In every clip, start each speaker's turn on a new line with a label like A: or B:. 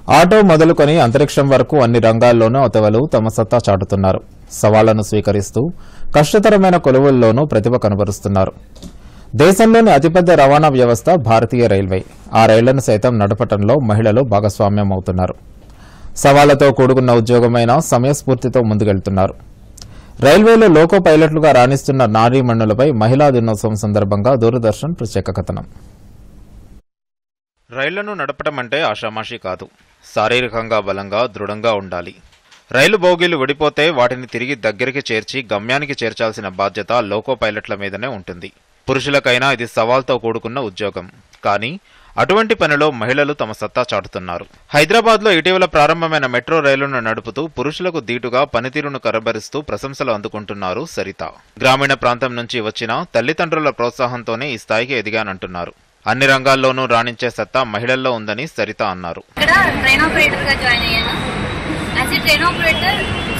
A: auto మొదలుకొని అంతరిక్షం వరకు అన్ని రంగాల్లోనూ అతవలు తమ సత్తా చాటుతున్నారు సవాళ్లను స్వీకరిస్తూ కష్టతరమైన కొలువుల్లోనూ ప్రతిభ కనబరుస్తున్నారు దేశంలోని అతిపెద్ద రవాణా వ్యవస్థ భారతీయ రైల్వే ఆ రైళ్లను సైతం నడపటంలో మహిళలు భాగస్వామ్యం అవుతున్నారు సవాళ్లతో కూడుకున్న ఉద్యోగమైన సమయస్ఫూర్తితో ముందుకెళ్తున్నారు రైల్వేలో లోకో పైలట్లుగా రాణిస్తున్న నారీమణులపై మహిళా దినోత్సవం సందర్భంగా దూరదర్శన్ ప్రత్యేక కథనం రైళ్లను నడపటం అంటే ఆషామాషి కాదు శారీరకంగా బలంగా దృఢంగా ఉండాలి రైలు బోగీలు విడిపోతే వాటిని తిరిగి దగ్గరికి చేర్చి గమ్యానికి చేర్చాల్సిన బాధ్యత లోకో పైలట్ల మీదనే ఉంటుంది పురుషులకైనా ఇది సవాల్తో కూడుకున్న ఉద్యోగం కానీ అటువంటి పనిలో మహిళలు తమ సత్తా చాటుతున్నారు హైదరాబాద్లో ఇటీవల ప్రారంభమైన మెట్రో రైలును నడుపుతూ పురుషులకు దీటుగా పనితీరును కరబరిస్తూ ప్రశంసలు అందుకుంటున్నారు సరిత గ్రామీణ ప్రాంతం నుంచి వచ్చిన తల్లిదండ్రుల ప్రోత్సాహంతోనే ఈ స్థాయికి ఎదిగానంటున్నారు అన్ని రంగాల్లోనూ రాణించే సత్తా మహిళల్లో ఉందని సరిత అన్నారు
B: ఇక్కడ ట్రైన్ ఆపరేటర్ గా జాయిన్ అయ్యాను as a train operator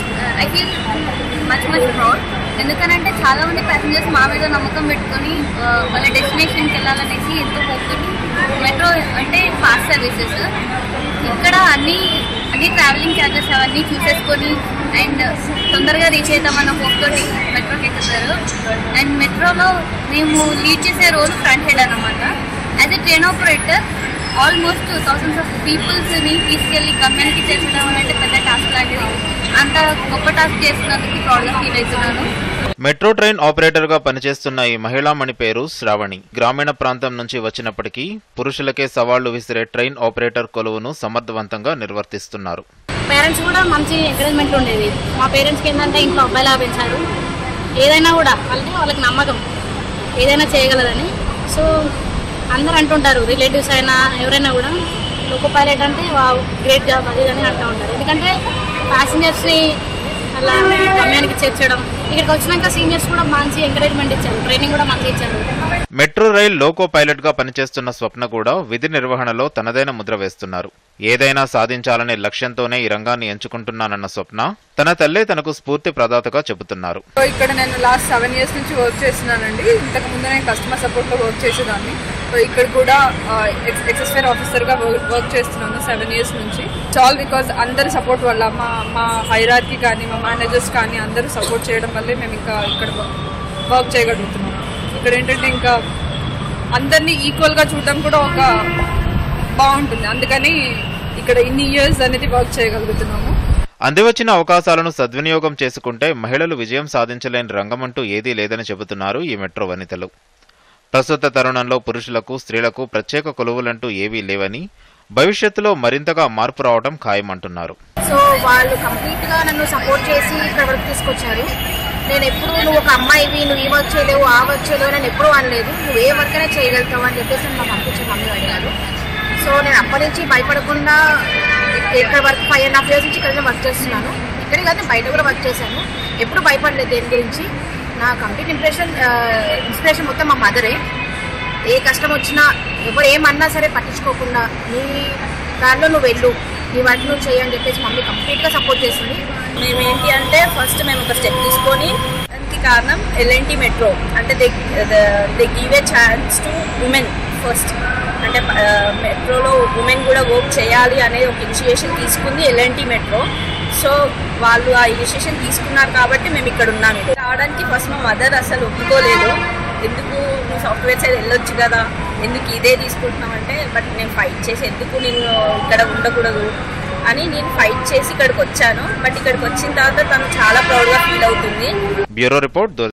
B: I feel much much proud ఎందుకనంటే చాలా మంది ప్యాసింజర్స్ మా మీద నమ్మకం పెట్టుకొని ఆ, వాళ్ళ డెస్టినేషన్కి వెళ్ళాలనేసి ఎంతో పోతుంది మెట్రో అంటే ఫాస్ట్ సర్వీసెస్ ఇక్కడ అన్ని అన్ని ట్రావెలింగ్ ఛార్జెస్ అవన్నీ చూసేసుకొని అండ్ తొందరగా రీచ్ అవుతామన్న హోప్ తోటి మెట్రోకి ఎక్కుతారు అండ్ మెట్రోలో మేము లీడ్ చేసే రోల్ ఫ్రంట్ హెడ్ అనమాట as a train operator almost thousands of peoples ని తీసుకెళ్లి గమ్యానికి చేర్చడం అంటే పెద్ద టాస్క్ లాంటిది అంత గొప్ప టాస్క్ చేసినందుకు ప్రౌడ్ గా ఫీల్ అవుతున్నాను
A: మెట్రో ట్రైన్ ఆపరేటర్ గా పనిచేస్తున్న ఈ మహిళామణి పేరు శ్రావణి గ్రామీణ ప్రాంతం నుంచి వచ్చినప్పటికీ పురుషులకే సవాళ్లు విసిరే ట్రైన్ ఆపరేటర్ కొలువును సమర్థవంతంగా నిర్వర్తిస్తున్నారు
C: పేరెంట్స్ కూడా మంచి ఎంకరేజ్మెంట్ ఉండేది మా పేరెంట్స్కి ఏంటంటే ఇంట్లో అబ్బాయిలా పెంచారు ఏదైనా కూడా వాళ్ళకి వాళ్ళకి నమ్మకం ఏదైనా చేయగలదని సో అందరు అంటుంటారు రిలేటివ్స్ అయినా ఎవరైనా కూడా లోకో పైలట్ అంటే గ్రేట్ జాబ్ అది ఇది అని అంటూ ఉంటారు ఎందుకంటే ప్యాసింజర్స్ని అలా గమ్యానికి చేర్చడం ఇక్కడికి వచ్చినాక సీనియర్స్ కూడా మంచి ఎంకరేజ్మెంట్ ఇచ్చారు ట్రైనింగ్ కూడా మంచిగా ఇచ్చారు
A: మెట్రో రైల్ లోకో పైలట్ గా పనిచేస్తున్న స్వప్న కూడా విధి నిర్వహణలో తనదైన ముద్ర వేస్తున్నారు ఏదైనా సాధించాలనే లక్ష్యంతోనే ఈ రంగాన్ని ఎంచుకుంటున్నానన్న స్వప్న తన తల్లే తనకు స్ఫూర్తి ప్రదాతగా చెబుతున్నారు
D: సో ఇక్కడ నేను లాస్ట్ సెవెన్ ఇయర్స్ నుంచి వర్క్ చేస్తున్నానండి ఇంతకు ముందు నేను కస్టమర్ సపోర్ట్లో వర్క్ చేసేదాన్ని సో ఇక్కడ కూడా ఎక్సెస్ఫేర్ ఆఫీసర్గా వర్క్ చేస్తున్నాను సెవెన్ ఇయర్స్ నుంచి ఆల్ బికాజ్ అందరి సపోర్ట్ వల్ల మా మా హైరార్కి కానీ మా మేనేజర్స్ కానీ అందరూ సపోర్ట్ చేయడం వల్లే మేము ఇంకా ఇక్కడ వర్క్ చేయగలుగుతున్నాం ఇక్కడ ఏంటంటే ఇంకా అందరినీ ఈక్వల్గా చూడడం కూడా ఒక బాగుంటుంది అందుకని ఇక్కడ ఇన్ని ఇయర్స్ అనేది వర్క్ చేయగలుగుతున్నాము
A: అందివచ్చిన అవకాశాలను సద్వినియోగం చేసుకుంటే మహిళలు విజయం సాధించలేని రంగమంటూ ఏదీ లేదని చెబుతున్నారు ఈ మెట్రో వనితలు ప్రస్తుత తరుణంలో పురుషులకు స్త్రీలకు ప్రత్యేక కొలువులంటూ ఏవీ లేవని భవిష్యత్తులో మరింతగా మార్పు రావడం ఖాయమంటున్నారు
C: సో వాళ్ళు కంప్లీట్ గా నన్ను సపోర్ట్ చేసి ఇక్కడ వరకు తీసుకొచ్చారు నేను ఎప్పుడు నువ్వు ఒక అమ్మాయివి నువ్వు ఈ వర్క్ చేయలేవు ఆ వర్క్ చేయలేవు నేను ఎప్పుడూ అనలేదు నువ్వు ఏ వర్క్ అయినా చేయగలుగుతావు అని చెప్పేసి నన్ను పంపించే మమ్మీ అడిగారు సో నేను అప్పటి నుంచి భయపడకుండా ఇక్కడ work five and half years నుంచి ఇక్కడ వర్క్ చేస్తున్నాను ఇక్కడే కాదు బయట కూడా వర్క్ చేశాను ఎప్పుడు భయపడలేదు దేని గురించి నా కంప్లీట్ ఇంప్రెషన్ ఇన్స్పిరేషన్ మొత్తం మా మదరే ఏ కష్టం వచ్చినా ఎవరు ఏమన్నా సరే పట్టించుకోకుండా నీ దారిలో నువ్వు వెళ్ళు నీ వర్క్ నువ్వు చేయి అని చెప్పేసి మమ్మీ కంప్లీట్గా సపోర్ట్ చేసింది
E: మేము ఏంటి అంటే ఫస్ట్ మేము ఒక స్టెప్ తీసుకొని దానికి కారణం ఎల్ఎన్టీ మెట్రో అంటే they they give a chance to women first అంటే మెట్రోలో ఉమెన్ కూడా వర్క్ చేయాలి అనే ఒక ఇనిషియేషన్ తీసుకుంది ఎల్ఎన్టీ మెట్రో సో వాళ్ళు ఆ ఇనిషియేషన్ తీసుకున్నారు కాబట్టి మేము ఇక్కడ ఉన్నాం ఇక్కడ రావడానికి ఫస్ట్ మా మదర్ అసలు ఒప్పుకోలేదు ఎందుకు నువ్వు సాఫ్ట్వేర్ సైడ్ వెళ్ళొచ్చు కదా ఎందుకు ఇదే తీసుకుంటున్నావు అంటే బట్ నేను ఫైట్ చేసి ఎందుకు నేను ఇక్కడ ఉండకూడదు అని నేను ఫైట్ చేసి ఇక్కడికి వచ్చాను బట్ ఇక్కడికి వచ్చిన తర్వాత తను చాలా ప్రౌడ్గా ఫీల్ అవుతుంది
A: బ్యూరో రిపోర్ట్